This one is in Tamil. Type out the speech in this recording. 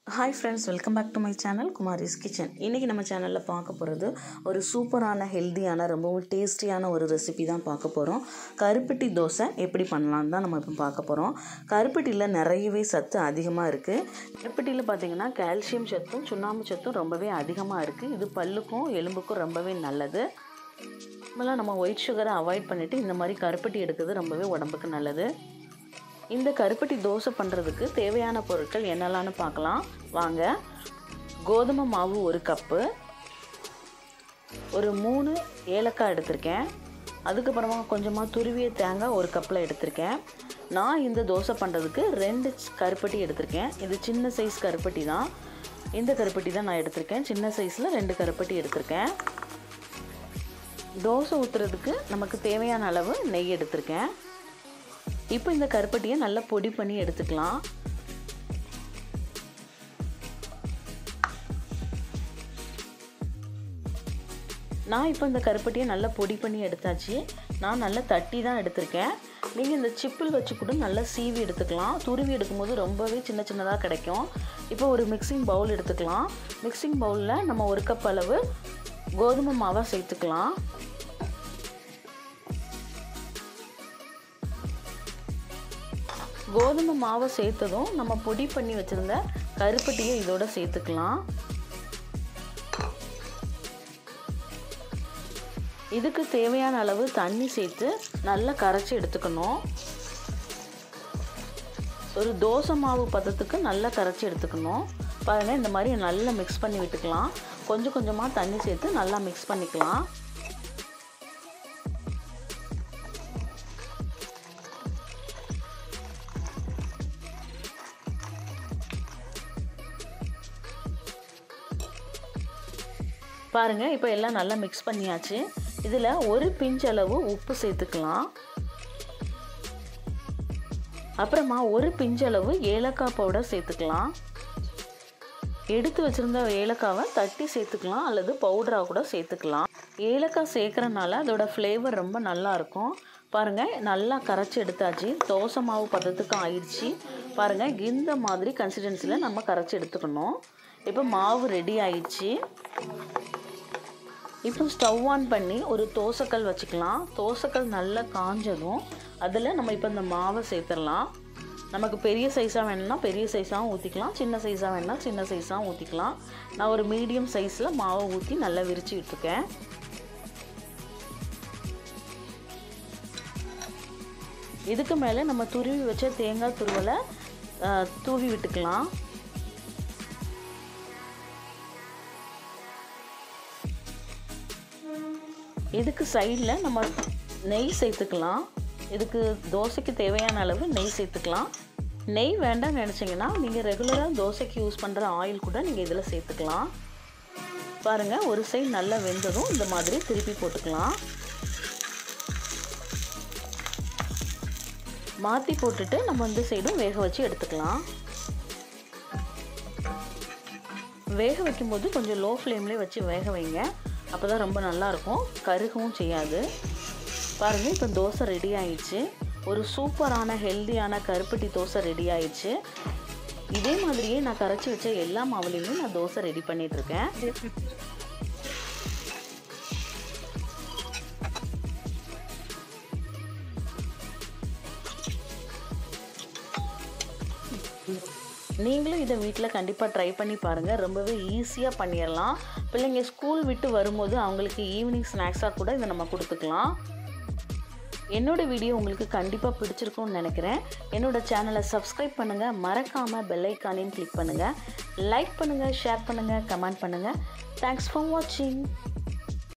hi friends welcome back to my channel Kumari's kitchen இன்றைக்கி நம்ம சேனலில் பார்க்க போகிறது ஒரு சூப்பரான ஹெல்த்தியான ரொம்பவும் டேஸ்டியான ஒரு ரெசிபி தான் பார்க்க போகிறோம் கருப்பட்டி தோசை எப்படி பண்ணலான்னு தான் நம்ம இப்போ பார்க்க போகிறோம் கருப்பட்டியில் நிறையவே சத்து அதிகமாக இருக்குது கருப்பட்டியில் பார்த்திங்கன்னா கால்சியம் சத்தும் சுண்ணாம்பு சத்தும் ரொம்பவே அதிகமாக இருக்குது இது பல்லுக்கும் எலும்புக்கும் ரொம்பவே நல்லது நம்மளாம் நம்ம ஒயிட் சுகரை அவாய்ட் பண்ணிவிட்டு இந்த மாதிரி கருப்பட்டி எடுக்கிறது ரொம்பவே உடம்புக்கு நல்லது இந்த கருப்பட்டி தோசை பண்ணுறதுக்கு தேவையான பொருட்கள் என்னெல்லாம்னு பார்க்கலாம் வாங்க கோதுமை மாவு ஒரு கப்பு ஒரு மூணு ஏலக்காய் எடுத்திருக்கேன் அதுக்கப்புறமா கொஞ்சமாக துருவிய தேங்காய் ஒரு கப்பில் எடுத்திருக்கேன் நான் இந்த தோசை பண்ணுறதுக்கு ரெண்டு கருப்பட்டி எடுத்திருக்கேன் இது சின்ன சைஸ் கருப்பட்டி தான் இந்த கருப்பட்டி தான் நான் எடுத்திருக்கேன் சின்ன சைஸில் ரெண்டு கருப்பட்டி எடுத்திருக்கேன் தோசை ஊற்றுறதுக்கு நமக்கு தேவையான அளவு நெய் எடுத்திருக்கேன் இப்போ இந்த கருப்பட்டியை நல்லா பொடி பண்ணி எடுத்துக்கலாம் நான் இப்போ இந்த கருப்பட்டியை நல்லா பொடி பண்ணி எடுத்தாச்சு நான் நல்லா தட்டி தான் எடுத்திருக்கேன் நீங்கள் இந்த சிப்பிள் வச்சு கூட நல்லா சீவி எடுத்துக்கலாம் துருவி எடுக்கும்போது ரொம்பவே சின்ன சின்னதாக கிடைக்கும் இப்போ ஒரு மிக்சிங் பவுல் எடுத்துக்கலாம் மிக்சிங் பவுலில் நம்ம ஒரு கப் அளவு கோதுமை மாவை சேர்த்துக்கலாம் கோதுமை மாவை சேர்த்ததும் நம்ம பொடி பண்ணி வச்சுருந்த கருப்பட்டியை இதோட சேர்த்துக்கலாம் இதுக்கு தேவையான அளவு தண்ணி சேர்த்து நல்லா கரைச்சி எடுத்துக்கணும் ஒரு தோசை மாவு பதத்துக்கு நல்லா கரைச்சி எடுத்துக்கணும் பாருங்கள் இந்த மாதிரி நல்லா மிக்ஸ் பண்ணி விட்டுக்கலாம் கொஞ்சம் கொஞ்சமாக தண்ணி சேர்த்து நல்லா மிக்ஸ் பண்ணிக்கலாம் பாருங்கள் இப்போ எல்லாம் நல்லா மிக்ஸ் பண்ணியாச்சு இதில் ஒரு பிஞ்ச் அளவு உப்பு சேர்த்துக்கலாம் அப்புறமா ஒரு பிஞ்சளவு ஏலக்காய் பவுடர் சேர்த்துக்கலாம் எடுத்து வச்சுருந்த ஏலக்காவை தட்டி சேர்த்துக்கலாம் அல்லது பவுடராக கூட சேர்த்துக்கலாம் ஏலக்காய் சேர்க்குறனால அதோட ஃப்ளேவர் ரொம்ப நல்லாயிருக்கும் பாருங்கள் நல்லா கரைச்சி எடுத்தாச்சு தோசை மாவு பதத்துக்கு ஆயிடுச்சு பாருங்கள் இந்த மாதிரி கன்சிஸ்டன்சியில் நம்ம கரைச்சி எடுத்துக்கணும் இப்போ மாவு ரெடி ஆயிடுச்சு இப்போ ஸ்டவ் ஆன் பண்ணி ஒரு தோசைக்கல் வச்சுக்கலாம் தோசைக்கல் நல்லா காஞ்சதும் அதில் நம்ம இப்போ இந்த மாவை சேர்த்துடலாம் நமக்கு பெரிய சைஸாக வேணும்னா பெரிய சைஸாகவும் ஊற்றிக்கலாம் சின்ன சைஸாக வேணும்னா சின்ன சைஸாகவும் ஊற்றிக்கலாம் நான் ஒரு மீடியம் சைஸில் மாவை ஊற்றி நல்லா விரித்து விட்டுருக்கேன் இதுக்கு மேலே நம்ம துருவி வச்ச தேங்காய் துருவலை தூவி விட்டுக்கலாம் இதுக்கு சைடில் நம்ம நெய் சேர்த்துக்கலாம் இதுக்கு தோசைக்கு தேவையான அளவு நெய் சேர்த்துக்கலாம் நெய் வேண்டாம்னு நினச்சிங்கன்னா நீங்கள் ரெகுலராக தோசைக்கு யூஸ் பண்ணுற ஆயில் கூட நீங்கள் இதில் சேர்த்துக்கலாம் பாருங்கள் ஒரு சைடு நல்லா வெந்ததும் இந்த மாதிரி திருப்பி போட்டுக்கலாம் மாற்றி போட்டுட்டு நம்ம இந்த சைடும் வேக வச்சு எடுத்துக்கலாம் வேக வைக்கும்போது கொஞ்சம் லோ ஃப்ளேம்லேயே வச்சு வேக வைங்க அப்போ தான் ரொம்ப நல்லாயிருக்கும் கருகவும் செய்யாது பாருங்கள் இப்போ தோசை ரெடி ஆயிடுச்சு ஒரு சூப்பரான ஹெல்த்தியான கருப்பட்டி தோசை ரெடி ஆயிடுச்சு இதே மாதிரியே நான் கரைச்சி வச்ச எல்லா மாவுலேயுமே நான் தோசை ரெடி பண்ணிகிட்ருக்கேன் நீங்களும் இதை வீட்டில் கண்டிப்பாக ட்ரை பண்ணி பாருங்கள் ரொம்பவே ஈஸியாக பண்ணிடலாம் பிள்ளைங்க ஸ்கூல் விட்டு வரும்போது அவங்களுக்கு ஈவினிங் ஸ்நாக்ஸாக கூட இதை நம்ம கொடுத்துக்கலாம் என்னோடய வீடியோ உங்களுக்கு கண்டிப்பாக பிடிச்சிருக்கும்னு நினைக்கிறேன் என்னோடய சேனலை சப்ஸ்கிரைப் பண்ணுங்கள் மறக்காமல் பெல்லைக்கானையும் கிளிக் பண்ணுங்கள் லைக் பண்ணுங்கள் ஷேர் பண்ணுங்கள் கமெண்ட் பண்ணுங்கள் தேங்க்ஸ் ஃபார் வாட்சிங்